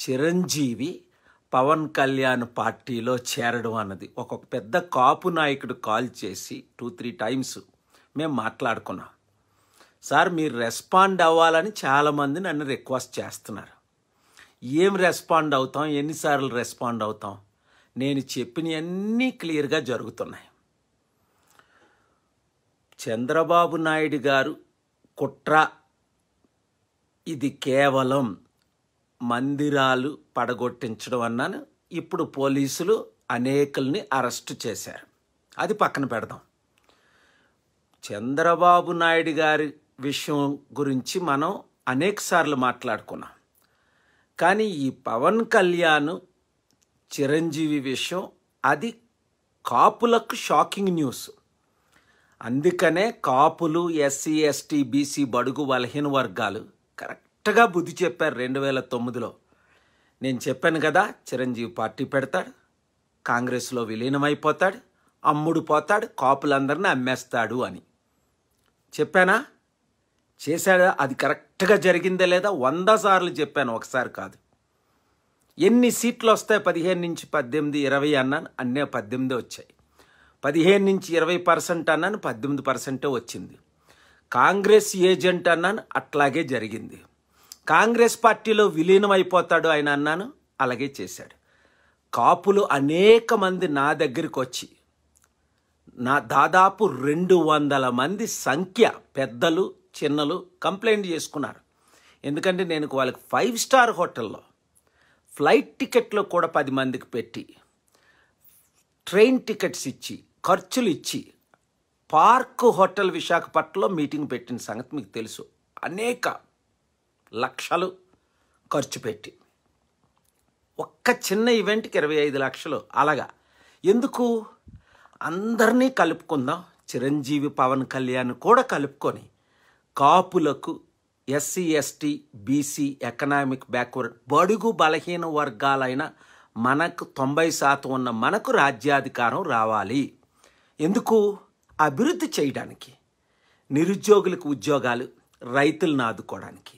చిరంజీవి పవన్ కళ్యాణ్ పార్టీలో చేరడం అన్నది ఒక పెద్ద కాపు నాయకుడు కాల్ చేసి టూ త్రీ టైమ్స్ మేము మాట్లాడుకున్నాం సార్ మీరు రెస్పాండ్ అవ్వాలని చాలామంది నన్ను రిక్వెస్ట్ చేస్తున్నారు ఏం రెస్పాండ్ అవుతాం ఎన్నిసార్లు రెస్పాండ్ అవుతాం నేను చెప్పినవన్నీ క్లియర్గా జరుగుతున్నాయి చంద్రబాబు నాయుడు గారు కుట్ర ఇది కేవలం మందిరాలు పడగొట్టించడం అన్నాను ఇప్పుడు పోలీసులు అనేకుల్ని అరెస్ట్ చేశారు అది పక్కన పెడదాం చంద్రబాబు నాయుడు గారి విషయం గురించి మనం అనేకసార్లు మాట్లాడుకున్నాం కానీ ఈ పవన్ కళ్యాణ్ చిరంజీవి విషయం అది కాపులకు షాకింగ్ న్యూస్ అందుకనే కాపులు ఎస్సీ ఎస్టీ బీసీ బడుగు బలహీన వర్గాలు కరెక్ట్గా బుద్ధి చెప్పారు రెండు వేల తొమ్మిదిలో నేను చెప్పాను కదా చిరంజీవి పార్టీ పెడతాడు కాంగ్రెస్లో విలీనమైపోతాడు అమ్ముడు పోతాడు కాపులందరినీ అమ్మేస్తాడు అని చెప్పానా చేశాడా అది కరెక్ట్గా జరిగిందే లేదా వంద సార్లు చెప్పాను ఒకసారి కాదు ఎన్ని సీట్లు వస్తాయి పదిహేను నుంచి పద్దెనిమిది ఇరవై అన్నాను అన్నీ పద్దెనిమిది వచ్చాయి పదిహేను నుంచి ఇరవై పర్సెంట్ అన్నాను పద్దెనిమిది పర్సెంటే వచ్చింది కాంగ్రెస్ ఏజెంట్ అన్నాను అట్లాగే జరిగింది కాంగ్రెస్ పార్టీలో విలీనం అయిపోతాడు ఆయన అన్నాను అలాగే చేశాడు కాపులు అనేక మంది నా దగ్గరికి వచ్చి నా దాదాపు రెండు వందల మంది సంఖ్య పెద్దలు చిన్నలు కంప్లైంట్ చేసుకున్నారు ఎందుకంటే నేను వాళ్ళకి ఫైవ్ స్టార్ హోటల్లో ఫ్లైట్ టికెట్లు కూడా పది మందికి పెట్టి ట్రైన్ టికెట్స్ ఇచ్చి ఖర్చులు ఇచ్చి పార్క్ హోటల్ విశాఖపట్నంలో మీటింగ్ పెట్టిన సంగతి మీకు తెలుసు అనేక లక్షలు ఖర్చు పెట్టి ఒక్క చిన్న ఈవెంట్కి ఇరవై ఐదు లక్షలు అలాగా ఎందుకు అందరినీ కలుపుకుందాం చిరంజీవి పవన్ కళ్యాణ్ కూడా కలుపుకొని కాపులకు SC ST BC economic backward బడుగు బలహీన వర్గాలైన మనకు తొంభై శాతం ఉన్న మనకు రాజ్యాధికారం రావాలి ఎందుకు అభివృద్ధి చేయడానికి నిరుద్యోగులకు ఉద్యోగాలు రైతులను ఆదుకోవడానికి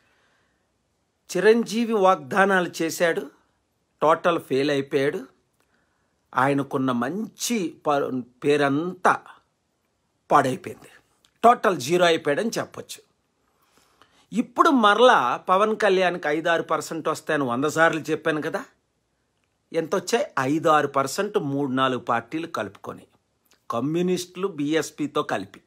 చిరంజీవి వాగ్దానాలు చేశాడు టోటల్ ఫెయిల్ అయిపోయాడు ఆయనకున్న మంచి ప- పేరంతా పాడైపోయింది టోటల్ జీరో అయిపోయాడని చెప్పొచ్చు ఇప్పుడు మరలా పవన్ కళ్యాణ్కి ఐదు ఆరు పర్సెంట్ వస్తాయని వంద సార్లు చెప్పాను కదా ఎంత వచ్చాయి ఐదు ఆరు పర్సెంట్ మూడు నాలుగు పార్టీలు కలుపుకొని కమ్యూనిస్టులు బీఎస్పీతో కలిపి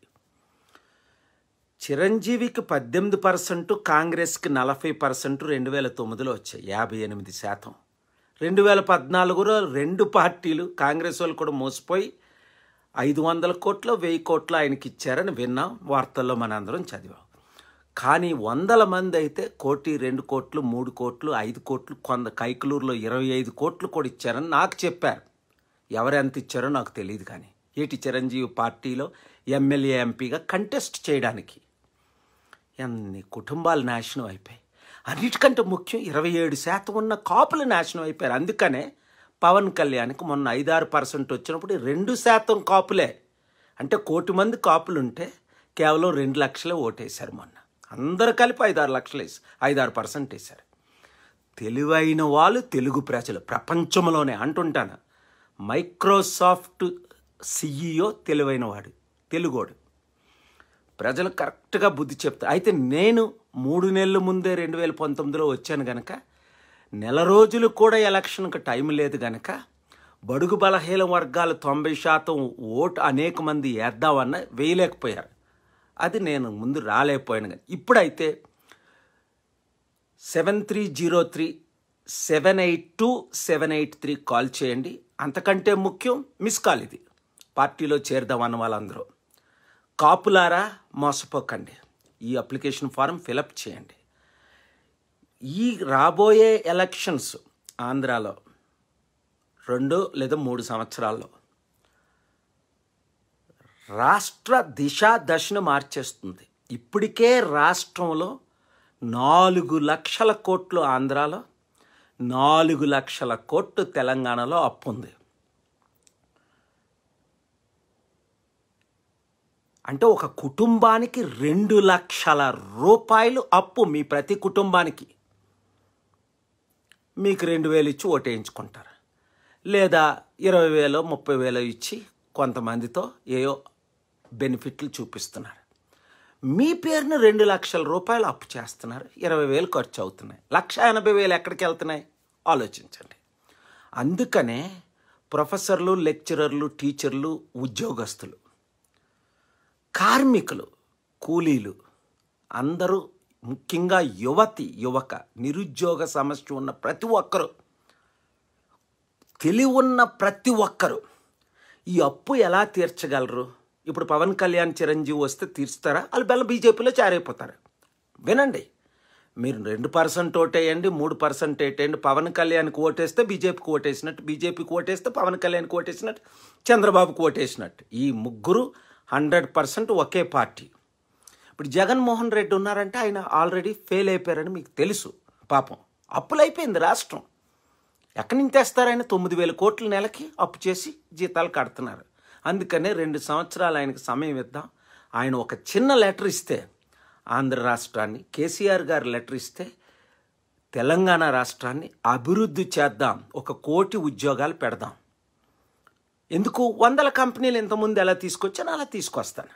చిరంజీవికి పద్దెనిమిది పర్సెంట్ కాంగ్రెస్కి నలభై పర్సెంట్ రెండు వేల తొమ్మిదిలో వచ్చాయి యాభై ఎనిమిది శాతం రెండు వేల పద్నాలుగులో రెండు పార్టీలు కాంగ్రెస్ వాళ్ళు కూడా మోసపోయి ఐదు వందల కోట్లు వెయ్యి కోట్లు ఆయనకి ఇచ్చారని విన్నాం వార్తల్లో మనందరం చదివాం కానీ వందల మంది అయితే కోటి రెండు కోట్లు మూడు కోట్లు ఐదు కోట్లు కొంత కైకలూరులో ఇరవై ఐదు కోట్లు కూడా ఇచ్చారని నాకు చెప్పారు ఎవరెంత ఇచ్చారో నాకు తెలియదు కానీ ఏటి చిరంజీవి పార్టీలో ఎమ్మెల్యే ఎంపీగా కంటెస్ట్ చేయడానికి ఎన్ని కుటుంబాలు నాశనం అయిపోయాయి అన్నిటికంటే ముఖ్యం ఇరవై ఏడు శాతం ఉన్న కాపులు నాశనం అయిపోయారు అందుకనే పవన్ కళ్యాణ్కి మొన్న ఐదారు పర్సెంట్ వచ్చినప్పుడు రెండు శాతం కాపులే అంటే కోటి మంది కాపులు ఉంటే కేవలం రెండు లక్షలే ఓటేశారు మొన్న అందరు కలిపి ఐదారు లక్షలు వేసి ఐదారు పర్సెంట్ వేశారు తెలివైన వాళ్ళు తెలుగు ప్రజలు ప్రపంచంలోనే అంటుంటాను మైక్రోసాఫ్ట్ సిఇఓ తెలివైన వాడు తెలుగోడు ప్రజలు కరెక్ట్గా బుద్ధి చెప్తారు అయితే నేను మూడు నెలల ముందే రెండు వేల పంతొమ్మిదిలో వచ్చాను గనక నెల రోజులు కూడా ఎలక్షన్కి టైం లేదు గనక బడుగు బలహీన వర్గాలు తొంభై శాతం ఓటు అనేక మంది వేద్దామన్న వేయలేకపోయారు అది నేను ముందు రాలేకపోయాను కానీ ఇప్పుడైతే seven three zero three seven eight two seven eight three call చేయండి అంతకంటే ముఖ్యం మిస్ కాల్ ఇది పార్టీలో చేరదామన్న వాళ్ళందరూ కాపులారా మోసపోకండి ఈ అప్లికేషన్ ఫారం ఫిలప్ చేయండి ఈ రాబోయే ఎలక్షన్స్ ఆంధ్రాలో రెండు లేదా మూడు సంవత్సరాల్లో రాష్ట్ర దిశ దశను మార్చేస్తుంది ఇప్పటికే రాష్ట్రంలో నాలుగు లక్షల కోట్లు ఆంధ్రాలో నాలుగు లక్షల కోట్లు తెలంగాణలో అప్పు ఉంది అంటే ఒక కుటుంబానికి రెండు లక్షల రూపాయలు అప్పు మీ ప్రతి కుటుంబానికి మీకు రెండు వేలు ఇచ్చి ఓటేయించుకుంటారు లేదా ఇరవై వేలో ముప్పై వేలో ఇచ్చి కొంతమందితో ఏయో బెనిఫిట్లు చూపిస్తున్నారు మీ పేరున రెండు లక్షల రూపాయలు అప్పు చేస్తున్నారు ఇరవై వేలు ఖర్చు అవుతున్నాయి లక్ష ఎనభై వేలు ఎక్కడికి వెళ్తున్నాయి ఆలోచించండి అందుకనే ప్రొఫెసర్లు లెక్చరర్లు టీచర్లు ఉద్యోగస్తులు కార్మికులు కూలీలు అందరూ ముఖ్యంగా యువతి యువక నిరుద్యోగ సమస్య ఉన్న ప్రతి ఒక్కరూ తెలివి ఉన్న ప్రతి ఒక్కరూ ఈ అప్పు ఎలా తీర్చగలరు ఇప్పుడు పవన్ కళ్యాణ్ చిరంజీవి వస్తే తీర్చుతారా వాళ్ళు బెల్ల బీజేపీలో చేరైపోతారు వినండి మీరు రెండు పర్సెంట్ ఓటేయండి మూడు పర్సెంట్ ఓటేయండి పవన్ కళ్యాణ్కి ఓటేస్తే బీజేపీకి ఓటేసినట్టు బీజేపీకి ఓటేస్తే పవన్ కళ్యాణ్కి ఓటేసినట్టు చంద్రబాబుకి ఓటేసినట్టు ఈ ముగ్గురు హండ్రెడ్ పర్సెంట్ ఒకే పార్టీ ఇప్పుడు జగన్మోహన్ రెడ్డి ఉన్నారంటే ఆయన ఆల్రెడీ ఫెయిల్ అయిపోయారని మీకు తెలుసు పాపం అప్పులు అయిపోయింది రాష్ట్రం ఎక్కడి నుంచి తెస్తారైనా తొమ్మిది వేల కోట్ల నెలకి అప్పు చేసి జీతాలు కడుతున్నారు అందుకనే రెండు సంవత్సరాలు ఆయనకు సమయం ఇద్దాం ఆయన ఒక చిన్న లెటర్ ఇస్తే ఆంధ్ర రాష్ట్రాన్ని కేసీఆర్ గారు లెటర్ ఇస్తే తెలంగాణ రాష్ట్రాన్ని అభివృద్ధి చేద్దాం ఒక కోటి ఉద్యోగాలు పెడదాం ఎందుకు వందల కంపెనీలు ఇంతకుముందు ఎలా తీసుకొచ్చానో అలా తీసుకొస్తాను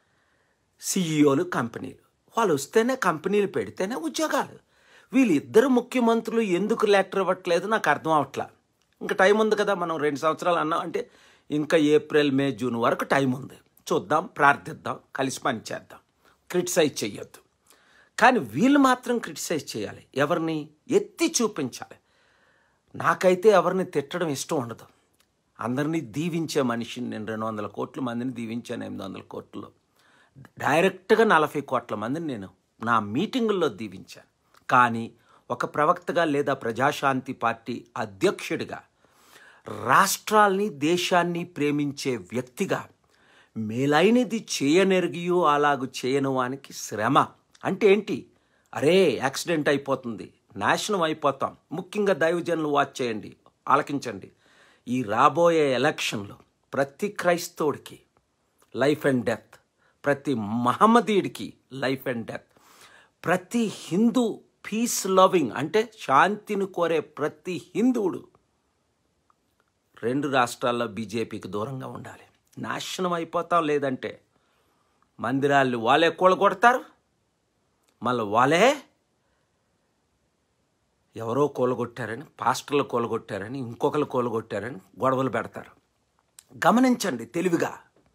సిఇఓలు కంపెనీలు వాళ్ళు వస్తేనే కంపెనీలు పెడితేనే ఉద్యోగాలు వీళ్ళిద్దరు ముఖ్యమంత్రులు ఎందుకు లెటర్ ఇవ్వట్లేదు నాకు అర్థం అవట్లా ఇంకా టైం ఉంది కదా మనం రెండు సంవత్సరాలు అన్నాం అంటే ఇంకా ఏప్రిల్ మే జూన్ వరకు టైం ఉంది చూద్దాం ప్రార్థిద్దాం కలిసి పని చేద్దాం క్రిటిసైజ్ చెయ్యొద్దు కానీ వీళ్ళు మాత్రం క్రిటిసైజ్ చేయాలి ఎవరిని ఎత్తి చూపించాలి నాకైతే ఎవరిని తిట్టడం ఇష్టం ఉండదు అందరినీ దీవించే మనిషిని నేను రెండు వందల కోట్ల మందిని దీవించాను ఎనిమిది వందల కోట్లలో డైరెక్ట్గా నలభై కోట్ల మందిని నేను నా మీటింగుల్లో దీవించాను కానీ ఒక ప్రవక్తగా లేదా ప్రజాశాంతి పార్టీ అధ్యక్షుడిగా రాష్ట్రాల్ని దేశాన్ని ప్రేమించే వ్యక్తిగా మేలైనది చేయనెరిగియో అలాగు చేయను వానికి శ్రమ అంటే ఏంటి అరే యాక్సిడెంట్ అయిపోతుంది నాశనం అయిపోతాం ముఖ్యంగా దైవజనులు వాచ్ చేయండి ఆలకించండి ఈ రాబోయే ఎలక్షన్లో ప్రతి క్రైస్తవుడికి లైఫ్ అండ్ డెత్ ప్రతి మహమ్మదీయుడికి లైఫ్ అండ్ డెత్ ప్రతి హిందూ పీస్ లవింగ్ అంటే శాంతిని కోరే ప్రతి హిందువుడు రెండు రాష్ట్రాల్లో బీజేపీకి దూరంగా ఉండాలి నాశనం అయిపోతాం లేదంటే మందిరాలు వాళ్ళే కూలగొడతారు మళ్ళీ వాళ్ళే ఎవరో కూలగొట్టారని పాస్టర్లు కూలగొట్టారని ఇంకొకరు కూలగొట్టారని గొడవలు పెడతారు గమనించండి తెలివిగా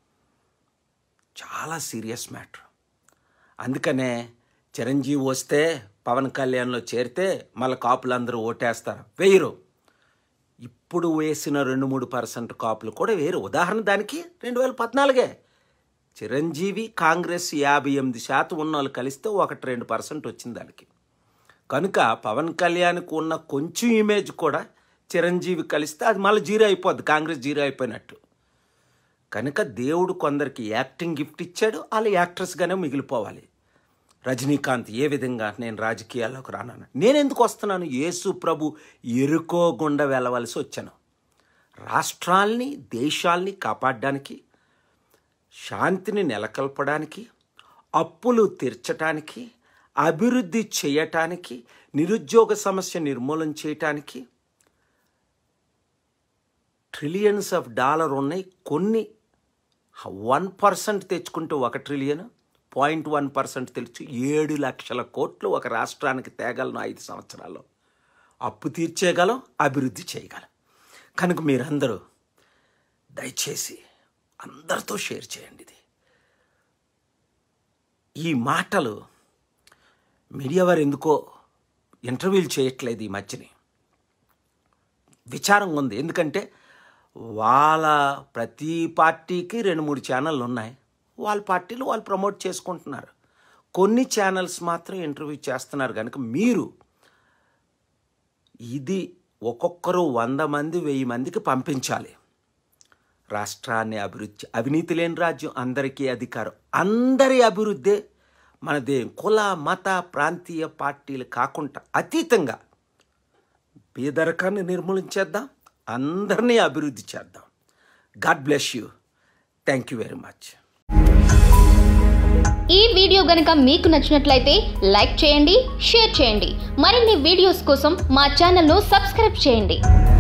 చాలా సీరియస్ మ్యాటర్ అందుకనే చిరంజీవి వస్తే పవన్ కళ్యాణ్లో చేరితే మళ్ళీ కాపులందరూ ఓటేస్తారు వేయరు ఇప్పుడు వేసిన రెండు మూడు పర్సెంట్ కాపులు కూడా వేరు ఉదాహరణ దానికి రెండు వేల పద్నాలుగే చిరంజీవి కాంగ్రెస్ యాభై ఎనిమిది శాతం ఉన్న వాళ్ళు కలిస్తే ఒకటి రెండు పర్సెంట్ వచ్చింది దానికి కనుక పవన్ కళ్యాణ్కి ఉన్న కొంచెం ఇమేజ్ కూడా చిరంజీవి కలిస్తే అది మళ్ళీ జీరో అయిపోద్ది కాంగ్రెస్ జీరో అయిపోయినట్టు కనుక దేవుడు కొందరికి యాక్టింగ్ గిఫ్ట్ ఇచ్చాడు వాళ్ళు యాక్ట్రెస్గానే మిగిలిపోవాలి రజనీకాంత్ ఏ విధంగా నేను రాజకీయాల్లోకి రానాను నేను ఎందుకు వస్తున్నాను యేసు ప్రభు ఎరుకోకుండా వెళ్ళవలసి వచ్చాను రాష్ట్రాల్ని దేశాల్ని కాపాడడానికి శాంతిని నెలకొల్పడానికి అప్పులు తీర్చటానికి అభివృద్ధి చేయటానికి నిరుద్యోగ సమస్య నిర్మూలన చేయటానికి ట్రిలియన్స్ ఆఫ్ డాలర్ ఉన్నాయి కొన్ని వన్ పర్సెంట్ తెచ్చుకుంటే ఒక ట్రిలియన్ పాయింట్ వన్ పర్సెంట్ తెలిసి ఏడు లక్షల కోట్లు ఒక రాష్ట్రానికి తేగలను ఐదు సంవత్సరాల్లో అప్పు తీర్చేయగలం అభివృద్ధి చేయగలం కనుక మీరందరూ దయచేసి అందరితో షేర్ చేయండి ఇది ఈ మాటలు మీడియా వారు ఎందుకో ఇంటర్వ్యూలు చేయట్లేదు ఈ మధ్యని విచారంగా ఉంది ఎందుకంటే వాళ్ళ ప్రతి పార్టీకి రెండు మూడు ఛానళ్ళు ఉన్నాయి వాళ్ళ పార్టీలు వాళ్ళు ప్రమోట్ చేసుకుంటున్నారు కొన్ని ఛానల్స్ మాత్రం ఇంటర్వ్యూ చేస్తున్నారు కనుక మీరు ఇది ఒక్కొక్కరు వంద మంది వెయ్యి మందికి పంపించాలి రాష్ట్రాన్ని అభివృద్ధి అవినీతి లేని రాజ్యం అందరికీ అధికారం అందరి అభివృద్ధే మనదే కుల మత ప్రాంతీయ పార్టీలు కాకుండా అతీతంగా పేదరికాన్ని నిర్మూలించేద్దాం అందరినీ అభివృద్ధి చేద్దాం God bless you thank you very much ఈ వీడియో గనుక మీకు నచ్చినట్లయితే లైక్ చేయండి షేర్ చేయండి మరిన్ని వీడియోస్ కోసం మా ఛానల్ను సబ్స్క్రైబ్ చేయండి